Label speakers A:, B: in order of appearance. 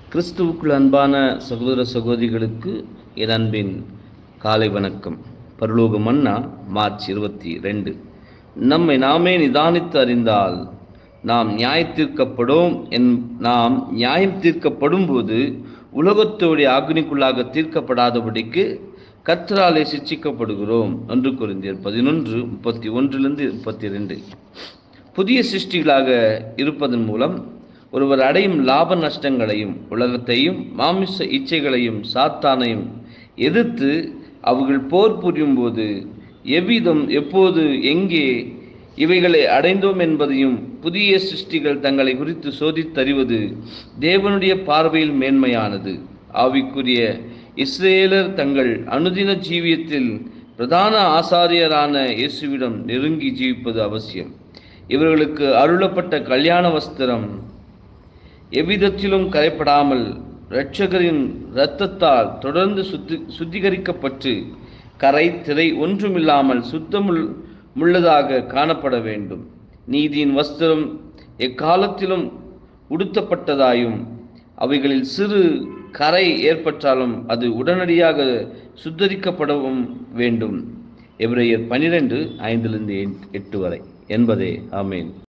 A: கிறிஸ்துவுக்குள் அன்பான சகோதர சகோதரிகளுக்கு என் அன்பின் காலை வணக்கம் பரலோக மன்னா மார்ச் இருபத்தி ரெண்டு நம்மை நாமே நிதானித்து அறிந்தால் நாம் நியாயத்தீர்க்கப்படும் என் நாம் நியாயம் தீர்க்கப்படும் போது உலகத்தோடைய அக்னிக்குள்ளாக தீர்க்கப்படாதபடிக்கு கர்த்தராலே சிக்ஷிக்கப்படுகிறோம் ஒன்று குருந்தியர் பதினொன்று முப்பத்தி ஒன்றிலிருந்து முப்பத்தி ரெண்டு புதிய சிருஷ்டிகளாக இருப்பதன் மூலம் ஒருவர் அடையும் லாப நஷ்டங்களையும் உலகத்தையும் மாமிச இச்சைகளையும் சாத்தானையும் எதிர்த்து அவர்கள் போர் புரியும் போது எவ்விதம் எப்போது எங்கே இவைகளை அடைந்தோம் என்பதையும் புதிய சிருஷ்டிகள் தங்களை குறித்து சோதித்தறிவது தேவனுடைய பார்வையில் மேன்மையானது ஆவிக்குரிய இஸ்ரேலர் தங்கள் அனுதின ஜீவியத்தில் பிரதான ஆசாரியரான இயேசுவிடம் நெருங்கி ஜீவிப்பது அவசியம் இவர்களுக்கு அருளப்பட்ட கல்யாண வஸ்திரம் எவ்விதத்திலும் கரைப்படாமல் இரட்சகரின் இரத்தத்தால் தொடர்ந்து சுத்தி சுத்திகரிக்கப்பட்டு கரை திரை ஒன்றுமில்லாமல் சுத்தமுள் முள்ளதாக காணப்பட வேண்டும் நீதியின் வஸ்திரம் எக்காலத்திலும் உடுத்தப்பட்டதாயும் அவைகளில் சிறு கரை ஏற்பட்டாலும் அது உடனடியாக சுத்தரிக்கப்படவும் வேண்டும் எபிரேயர் பனிரெண்டு ஐந்திலிருந்து எட்டு வரை என்பதே ஆமேன்